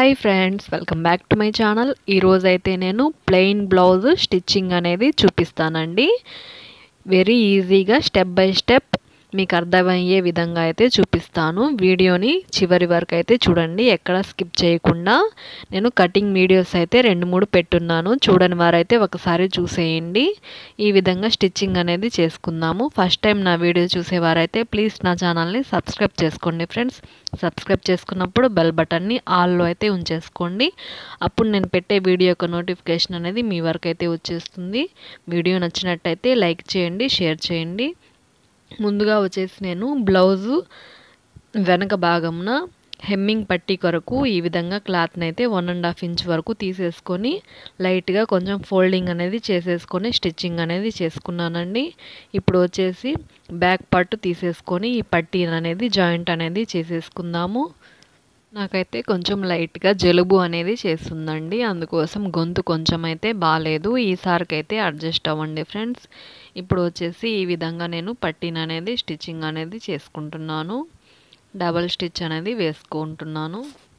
hi friends welcome back to my channel ఈరోజు అయితే నేను ప్లెయిన్ బ్లౌజ్ స్టిచ్చింగ్ అనేది చూపిస్తానండి వెరీ ఈజీగా స్టెప్ బై స్టెప్ మీకు అర్థమయ్యే విధంగా అయితే చూపిస్తాను వీడియోని చివరి వరకు అయితే చూడండి ఎక్కడ స్కిప్ చేయకుండా నేను కటింగ్ వీడియోస్ అయితే రెండు మూడు పెట్టున్నాను చూడని వారైతే ఒకసారి చూసేయండి ఈ విధంగా స్టిచ్చింగ్ అనేది చేసుకుందాము ఫస్ట్ టైం నా వీడియో చూసేవారైతే ప్లీజ్ నా ఛానల్ని సబ్స్క్రైబ్ చేసుకోండి ఫ్రెండ్స్ సబ్స్క్రైబ్ చేసుకున్నప్పుడు బెల్ బటన్ని ఆల్లో అయితే ఉంచేసుకోండి అప్పుడు నేను పెట్టే వీడియో యొక్క నోటిఫికేషన్ అనేది మీ వరకు అయితే వచ్చేస్తుంది వీడియో నచ్చినట్టయితే లైక్ చేయండి షేర్ చేయండి ముందుగా వచ్చేసి నేను బ్లౌజు వెనక భాగమున హెమ్మింగ్ పట్టీ కొరకు ఈ విధంగా క్లాత్ని అయితే వన్ అండ్ హాఫ్ ఇంచ్ వరకు తీసేసుకొని లైట్గా కొంచెం ఫోల్డింగ్ అనేది చేసేసుకొని స్టిచ్చింగ్ అనేది చేసుకున్నానండి ఇప్పుడు వచ్చేసి బ్యాక్ పార్ట్ తీసేసుకొని ఈ పట్టీ అనేది జాయింట్ అనేది చేసేసుకుందాము నాకైతే కొంచెం లైట్గా జలుబు అనేది చేస్తుందండి అందుకోసం గొంతు కొంచెం అయితే బాగాలేదు ఈసారికి అయితే అడ్జస్ట్ అవ్వండి ఫ్రెండ్స్ ఇప్పుడు వచ్చేసి ఈ విధంగా నేను పట్టీన్ అనేది స్టిచ్చింగ్ అనేది చేసుకుంటున్నాను డబల్ స్టిచ్ అనేది వేసుకుంటున్నాను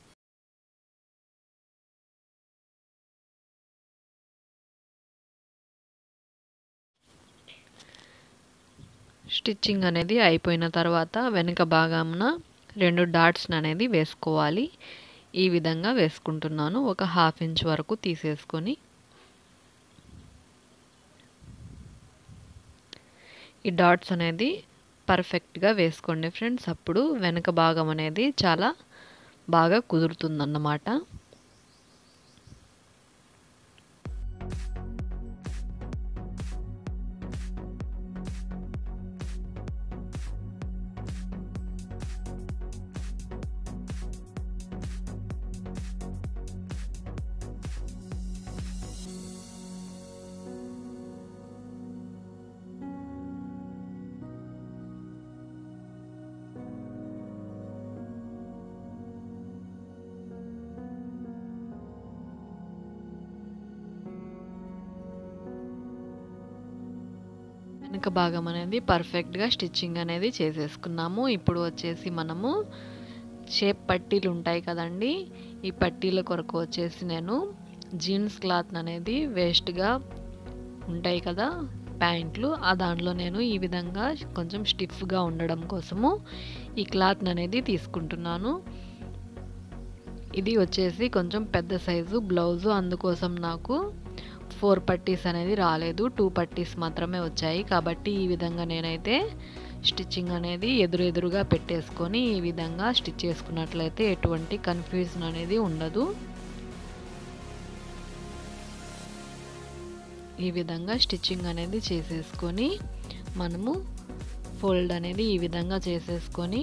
స్టిచ్చింగ్ అనేది అయిపోయిన తర్వాత వెనుక భాగంన రెండు డాట్స్ అనేది వేసుకోవాలి ఈ విధంగా వేసుకుంటున్నాను ఒక హాఫ్ ఇంచ్ వరకు తీసేసుకొని ఈ డాట్స్ అనేది పర్ఫెక్ట్గా వేసుకోండి ఫ్రెండ్స్ అప్పుడు వెనక భాగం అనేది చాలా బాగా కుదురుతుందన్నమాట వెనుక భాగం అనేది పర్ఫెక్ట్గా స్టిచ్చింగ్ అనేది చేసేసుకున్నాము ఇప్పుడు వచ్చేసి మనము షేప్ పట్టీలు ఉంటాయి కదండి ఈ పట్టీల కొరకు వచ్చేసి నేను జీన్స్ క్లాత్ అనేది వేస్ట్గా ఉంటాయి కదా ప్యాంట్లు ఆ దాంట్లో నేను ఈ విధంగా కొంచెం స్టిఫ్గా ఉండడం కోసము ఈ క్లాత్ అనేది తీసుకుంటున్నాను ఇది వచ్చేసి కొంచెం పెద్ద సైజు బ్లౌజు అందుకోసం నాకు ఫోర్ పట్టీస్ అనేది రాలేదు టూ పట్టీస్ మాత్రమే వచ్చాయి కాబట్టి ఈ విధంగా నేనైతే స్టిచ్చింగ్ అనేది ఎదురెదురుగా పెట్టేసుకొని ఈ విధంగా స్టిచ్ చేసుకున్నట్లయితే ఎటువంటి కన్ఫ్యూజన్ అనేది ఉండదు ఈ విధంగా స్టిచ్చింగ్ అనేది చేసేసుకొని మనము ఫోల్డ్ అనేది ఈ విధంగా చేసేసుకొని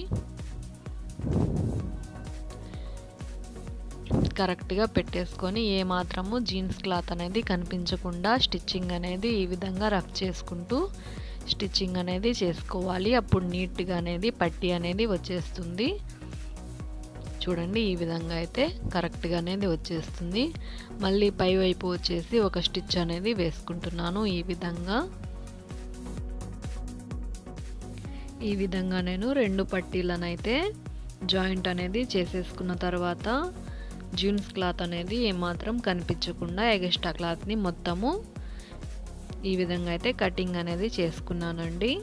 కరెక్ట్గా పెట్టేసుకొని ఏ మాత్రము జీన్స్ క్లాత్ అనేది కనిపించకుండా స్టిచ్చింగ్ అనేది ఈ విధంగా రఫ్ చేసుకుంటూ స్టిచ్చింగ్ అనేది చేసుకోవాలి అప్పుడు నీట్గా అనేది పట్టి అనేది వచ్చేస్తుంది చూడండి ఈ విధంగా అయితే కరెక్ట్గా అనేది వచ్చేస్తుంది మళ్ళీ పై వైపు వచ్చేసి ఒక స్టిచ్ అనేది వేసుకుంటున్నాను ఈ విధంగా ఈ విధంగా నేను రెండు పట్టీలను అయితే జాయింట్ అనేది చేసేసుకున్న తర్వాత జీన్స్ క్లాత్ అనేది ఏమాత్రం కనిపించకుండా ఎగస్ట్రా క్లాత్ని మొత్తము ఈ విధంగా అయితే కటింగ్ అనేది చేసుకున్నానండి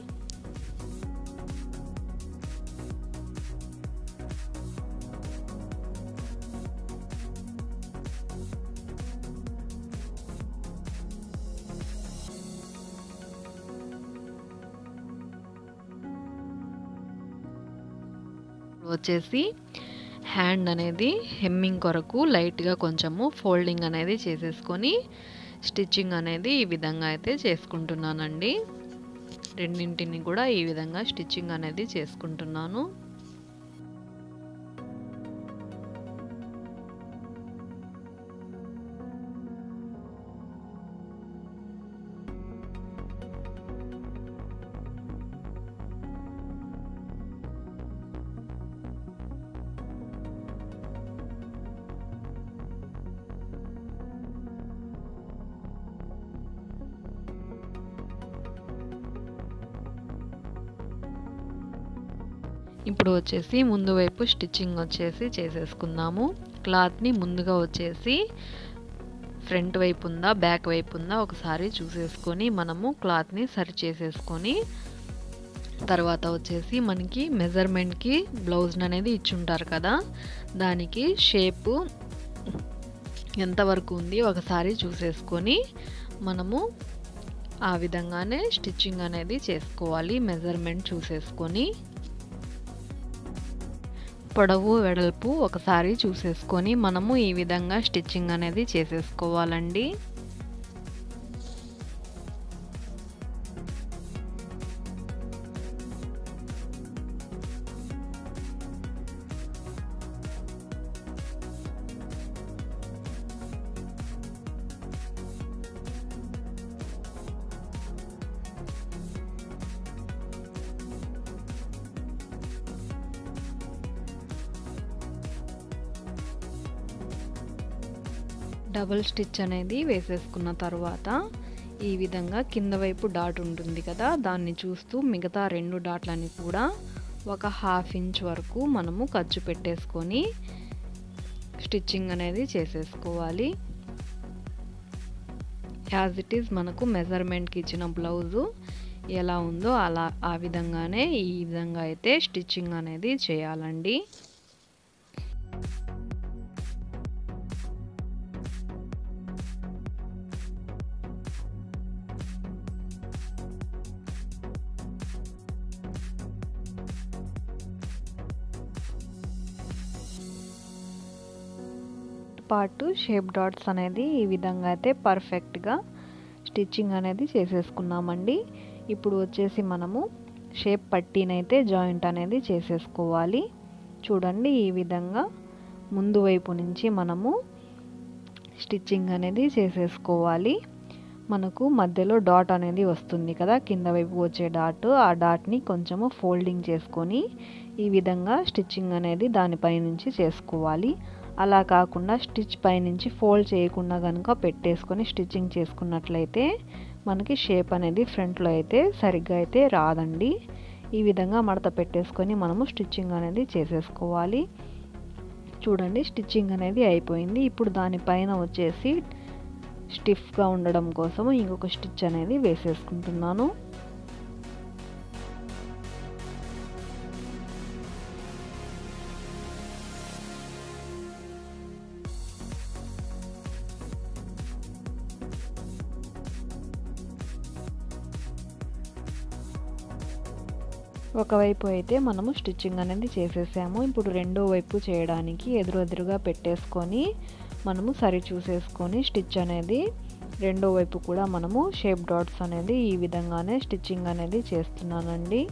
వచ్చేసి హ్యాండ్ అనేది హెమ్మింగ్ కొరకు లైట్గా కొంచెము ఫోల్డింగ్ అనేది చేసేసుకొని స్టిచ్చింగ్ అనేది ఈ విధంగా అయితే చేసుకుంటున్నానండి రెండింటిని కూడా ఈ విధంగా స్టిచ్చింగ్ అనేది చేసుకుంటున్నాను ఇప్పుడు వచ్చేసి ముందు వైపు స్టిచ్చింగ్ వచ్చేసి చేసేసుకుందాము క్లాత్ని ముందుగా వచ్చేసి ఫ్రంట్ వైపు ఉందా బ్యాక్ వైపు ఉందా ఒకసారి చూసేసుకొని మనము క్లాత్ని సరి చేసేసుకొని తర్వాత వచ్చేసి మనకి మెజర్మెంట్కి బ్లౌజ్ అనేది ఇచ్చుంటారు కదా దానికి షేపు ఎంతవరకు ఉంది ఒకసారి చూసేసుకొని మనము ఆ విధంగానే స్టిచ్చింగ్ అనేది చేసుకోవాలి మెజర్మెంట్ చూసేసుకొని పొడవు వెడల్పు ఒకసారి చూసేసుకొని మనము ఈ విధంగా స్టిచ్చింగ్ అనేది చేసేసుకోవాలండి డబుల్ స్టిచ్ అనేది వేసేసుకున్న తర్వాత ఈ విధంగా కింద వైపు డాట్ ఉంటుంది కదా దాన్ని చూస్తూ మిగతా రెండు డాట్లని కూడా ఒక హాఫ్ ఇంచ్ వరకు మనము ఖర్చు పెట్టేసుకొని స్టిచ్చింగ్ అనేది చేసేసుకోవాలి యాజ్ ఇట్ ఈజ్ మనకు మెజర్మెంట్కి ఇచ్చిన బ్లౌజు ఎలా ఉందో అలా ఆ విధంగానే ఈ విధంగా అయితే స్టిచ్చింగ్ అనేది చేయాలండి పాటు షేప్ డాట్స్ అనేది ఈ విధంగా అయితే పర్ఫెక్ట్గా స్టిచ్చింగ్ అనేది చేసేసుకున్నామండి ఇప్పుడు వచ్చేసి మనము షేప్ పట్టీనైతే జాయింట్ అనేది చేసేసుకోవాలి చూడండి ఈ విధంగా ముందు వైపు నుంచి మనము స్టిచ్చింగ్ అనేది చేసేసుకోవాలి మనకు మధ్యలో డాట్ అనేది వస్తుంది కదా కింద వైపు వచ్చే డాట్ ఆ డాట్ని కొంచెము ఫోల్డింగ్ చేసుకొని ఈ విధంగా స్టిచ్చింగ్ అనేది దానిపై నుంచి చేసుకోవాలి అలా కాకుండా స్టిచ్ పైనుంచి ఫోల్డ్ చేయకుండా కనుక పెట్టేసుకొని స్టిచ్చింగ్ చేసుకున్నట్లయితే మనకి షేప్ అనేది ఫ్రంట్లో అయితే సరిగ్గా అయితే రాదండి ఈ విధంగా మడత పెట్టేసుకొని మనము స్టిచ్చింగ్ అనేది చేసేసుకోవాలి చూడండి స్టిచ్చింగ్ అనేది అయిపోయింది ఇప్పుడు దానిపైన వచ్చేసి స్టిఫ్గా ఉండడం కోసము ఇంకొక స్టిచ్ అనేది వేసేసుకుంటున్నాను ఒకవైపు అయితే మనము స్టిచ్చింగ్ అనేది చేసేసాము ఇప్పుడు రెండో వైపు చేయడానికి ఎదురెదురుగా పెట్టేసుకొని మనము సరి చూసేసుకొని స్టిచ్ అనేది రెండో వైపు కూడా మనము షేప్ డాట్స్ అనేది ఈ విధంగానే స్టిచ్చింగ్ అనేది చేస్తున్నానండి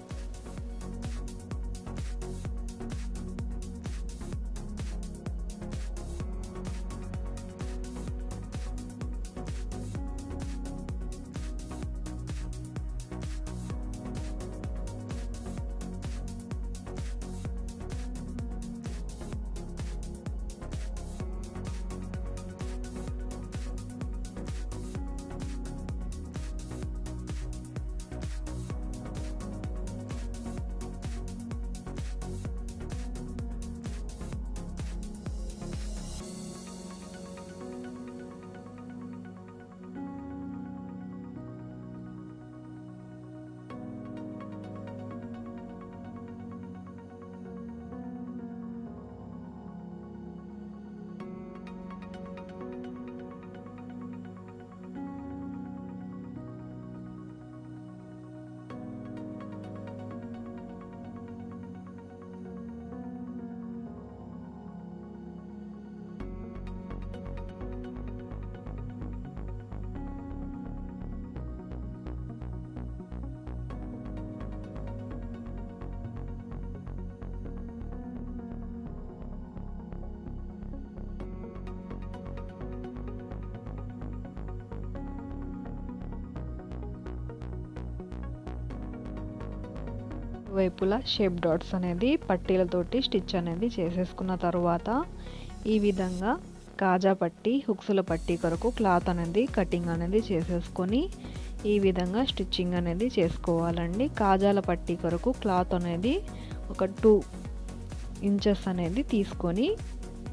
వైపులా షేప్ డాట్స్ అనేది పట్టీలతోటి స్టిచ్ అనేది చేసేసుకున్న తర్వాత ఈ విధంగా కాజా పట్టి హుక్సుల పట్టి కొరకు క్లాత్ అనేది కటింగ్ అనేది చేసేసుకొని ఈ విధంగా స్టిచ్చింగ్ అనేది చేసుకోవాలండి కాజాల పట్టి కొరకు క్లాత్ అనేది ఒక టూ ఇంచెస్ అనేది తీసుకొని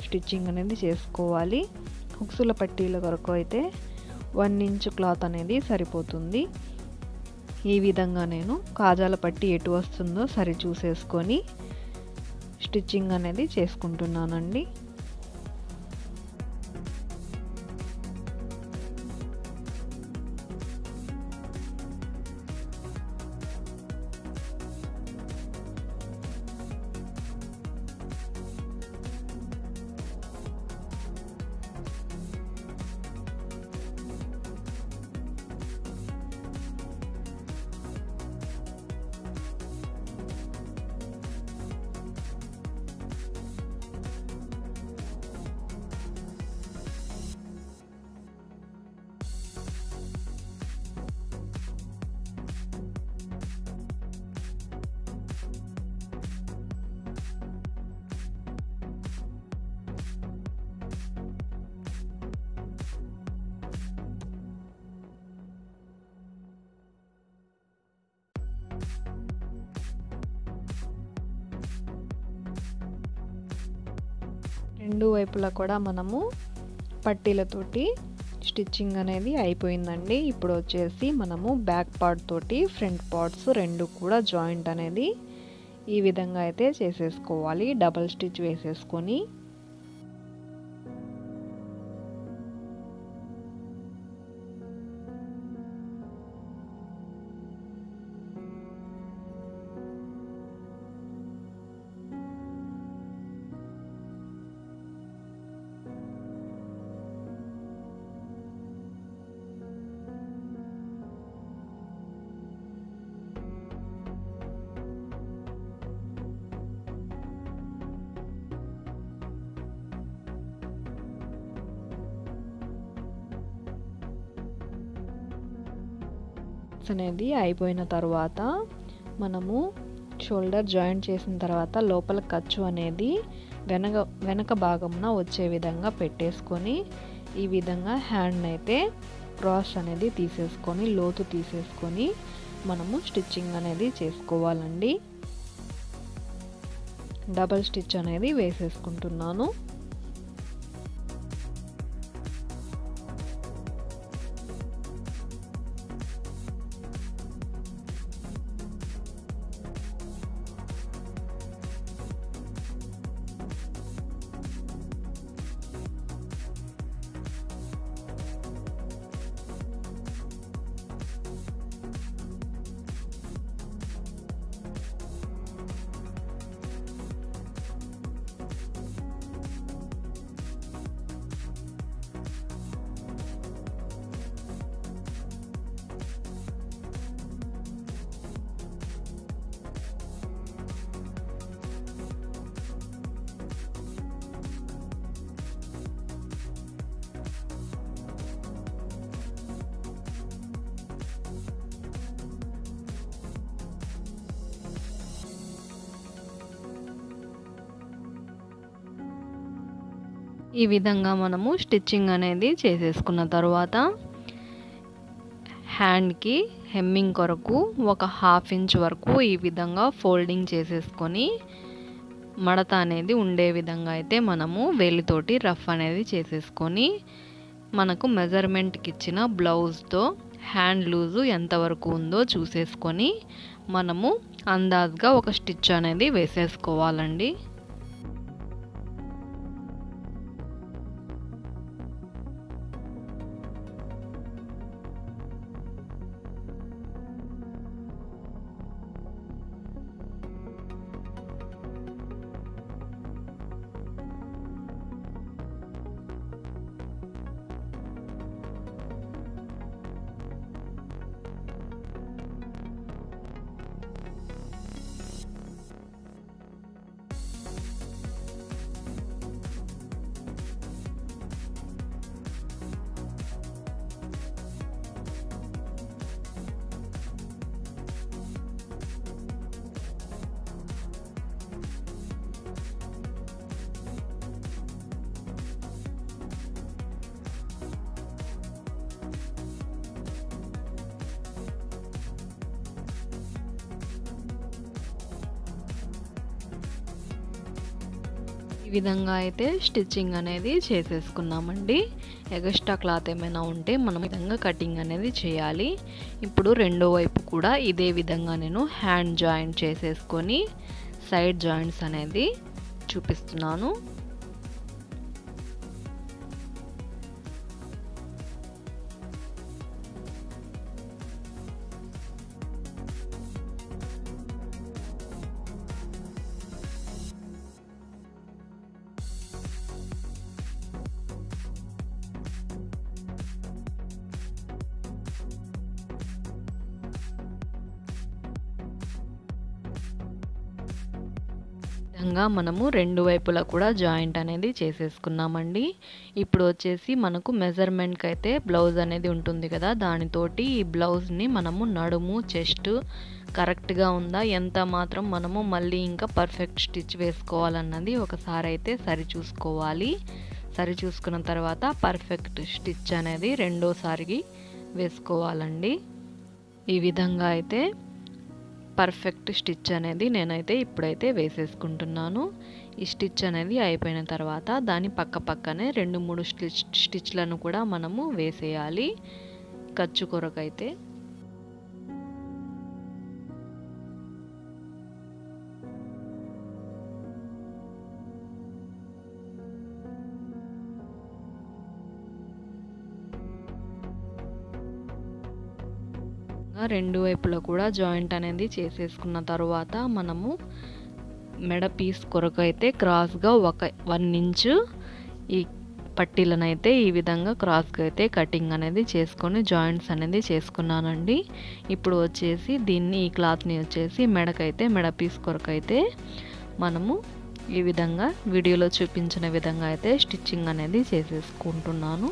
స్టిచ్చింగ్ అనేది చేసుకోవాలి హుక్సుల పట్టీల వరకు అయితే వన్ ఇంచ్ క్లాత్ అనేది సరిపోతుంది ఈ విధంగా నేను కాజాల పట్టి ఎటు వస్తుందో సరి చూసేసుకొని స్టిచ్చింగ్ అనేది చేసుకుంటున్నానండి రెండు వైపులా కూడా మనము పట్టీలతోటి స్టిచ్చింగ్ అనేది అయిపోయిందండి ఇప్పుడు వచ్చేసి మనము బ్యాక్ పార్ట్ తోటి ఫ్రంట్ పార్ట్స్ రెండు కూడా జాయింట్ అనేది ఈ విధంగా అయితే చేసేసుకోవాలి డబల్ స్టిచ్ వేసేసుకొని అనేది అయిపోయిన తర్వాత మనము షోల్డర్ జాయింట్ చేసిన తర్వాత లోపల ఖర్చు అనేది వెనక వెనక భాగమున వచ్చే విధంగా పెట్టేసుకొని ఈ విధంగా హ్యాండ్ అయితే క్రాస్ అనేది తీసేసుకొని లోతు తీసేసుకొని మనము స్టిచ్చింగ్ అనేది చేసుకోవాలండి డబల్ స్టిచ్ అనేది వేసేసుకుంటున్నాను ఈ విధంగా మనము స్టిచ్చింగ్ అనేది చేసేసుకున్న తర్వాత హ్యాండ్కి హెమ్మింగ్ కొరకు ఒక హాఫ్ ఇంచ్ వరకు ఈ విధంగా ఫోల్డింగ్ చేసేసుకొని మడత అనేది ఉండే విధంగా అయితే మనము వేలితోటి రఫ్ అనేది చేసేసుకొని మనకు మెజర్మెంట్కి ఇచ్చిన బ్లౌజ్తో హ్యాండ్ లూజు ఎంతవరకు ఉందో చూసేసుకొని మనము అందాజ్గా ఒక స్టిచ్ అనేది వేసేసుకోవాలండి ఈ విధంగా అయితే స్టిచ్చింగ్ అనేది చేసేసుకున్నామండి ఎగస్ట్రా క్లాత్ ఏమైనా ఉంటే మనం విధంగా కటింగ్ అనేది చేయాలి ఇప్పుడు రెండో వైపు కూడా ఇదే విధంగా నేను హ్యాండ్ జాయింట్ చేసేసుకొని సైడ్ జాయింట్స్ అనేది చూపిస్తున్నాను విధంగా మనము రెండు వైపులా కూడా జాయింట్ అనేది చేసేసుకున్నామండి ఇప్పుడు వచ్చేసి మనకు మెజర్మెంట్కి అయితే బ్లౌజ్ అనేది ఉంటుంది కదా దానితోటి ఈ బ్లౌజ్ని మనము నడుము చెస్ట్ కరెక్ట్గా ఉందా ఎంత మాత్రం మనము మళ్ళీ ఇంకా పర్ఫెక్ట్ స్టిచ్ వేసుకోవాలన్నది ఒకసారి అయితే సరి చూసుకోవాలి సరి చూసుకున్న తర్వాత పర్ఫెక్ట్ స్టిచ్ అనేది రెండోసారికి వేసుకోవాలండి ఈ విధంగా అయితే పర్ఫెక్ట్ స్టిచ్ అనేది నేనైతే ఇప్పుడైతే వేసేసుకుంటున్నాను ఈ స్టిచ్ అనేది అయిపోయిన తర్వాత దాని పక్క పక్కనే రెండు మూడు స్టిచ్ స్టిచ్లను కూడా మనము వేసేయాలి ఖర్చు కొరకైతే రెండు వైపులా కూడా జాయింట్ అనేది చేసేసుకున్న తర్వాత మనము మెడ పీస్ కొరకు అయితే క్రాస్గా ఒక వన్ ఇంచు ఈ పట్టీలను అయితే ఈ విధంగా క్రాస్గా అయితే కటింగ్ అనేది చేసుకొని జాయింట్స్ అనేది చేసుకున్నానండి ఇప్పుడు వచ్చేసి దీన్ని ఈ క్లాత్ని వచ్చేసి మెడకైతే మెడ పీస్ కొరకు అయితే మనము ఈ విధంగా వీడియోలో చూపించిన విధంగా అయితే స్టిచ్చింగ్ అనేది చేసేసుకుంటున్నాను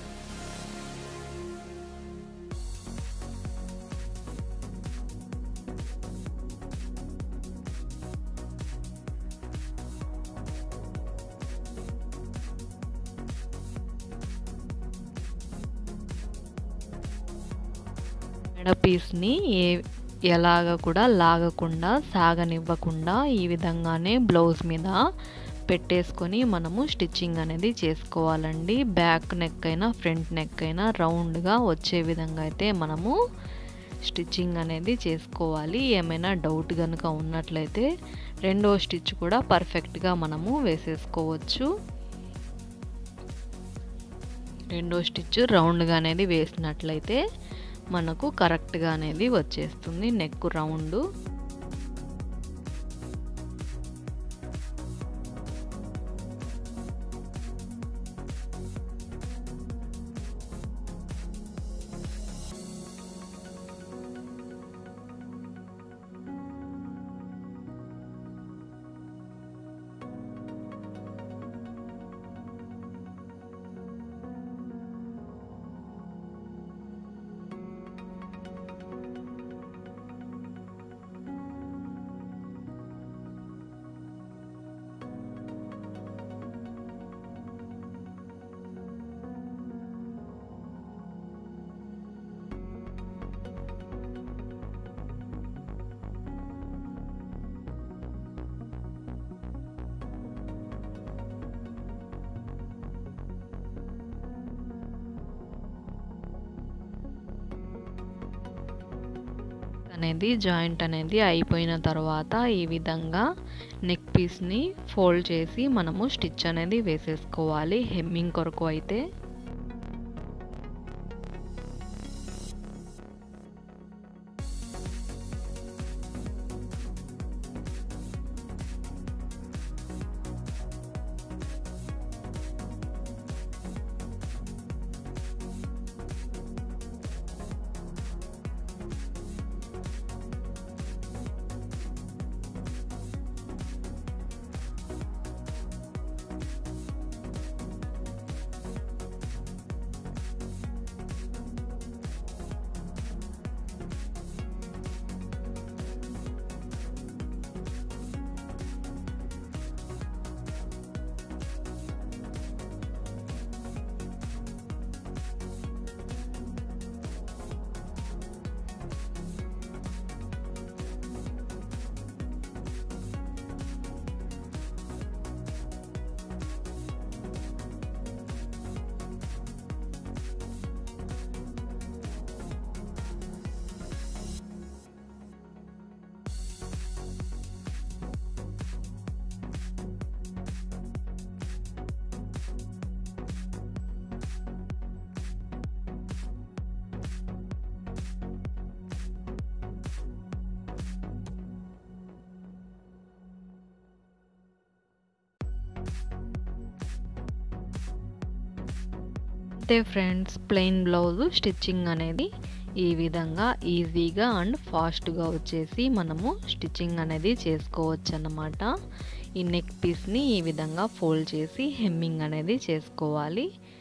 మెడ పీస్ని ఏ ఎలాగ కూడా లాగకుండా సాగనివ్వకుండా ఈ విధంగానే బ్లౌజ్ మీద పెట్టేసుకొని మనము స్టిచ్చింగ్ అనేది చేసుకోవాలండి బ్యాక్ నెక్ అయినా ఫ్రంట్ నెక్ అయినా రౌండ్గా వచ్చే విధంగా అయితే మనము స్టిచ్చింగ్ అనేది చేసుకోవాలి ఏమైనా డౌట్ కనుక ఉన్నట్లయితే రెండో స్టిచ్ కూడా పర్ఫెక్ట్గా మనము వేసేసుకోవచ్చు రెండో స్టిచ్ రౌండ్గా అనేది వేసినట్లయితే మనకు కరెక్ట్గా అనేది వచ్చేస్తుంది నెక్ రౌండ్ అనేది జాయింట్ అనేది అయిపోయిన తర్వాత ఈ విధంగా నెక్ పీస్ని ఫోల్డ్ చేసి మనము స్టిచ్ అనేది వేసేసుకోవాలి హెమ్మింగ్ కొరకు అయితే ఇంతే ఫ్రెండ్స్ ప్లెయిన్ బ్లౌజ్ స్టిచ్చింగ్ అనేది ఈ విధంగా ఈజీగా అండ్ ఫాస్ట్గా వచ్చేసి మనము స్టిచ్చింగ్ అనేది చేసుకోవచ్చు అన్నమాట ఈ నెక్ పీస్ని ఈ విధంగా ఫోల్డ్ చేసి హెమ్మింగ్ అనేది చేసుకోవాలి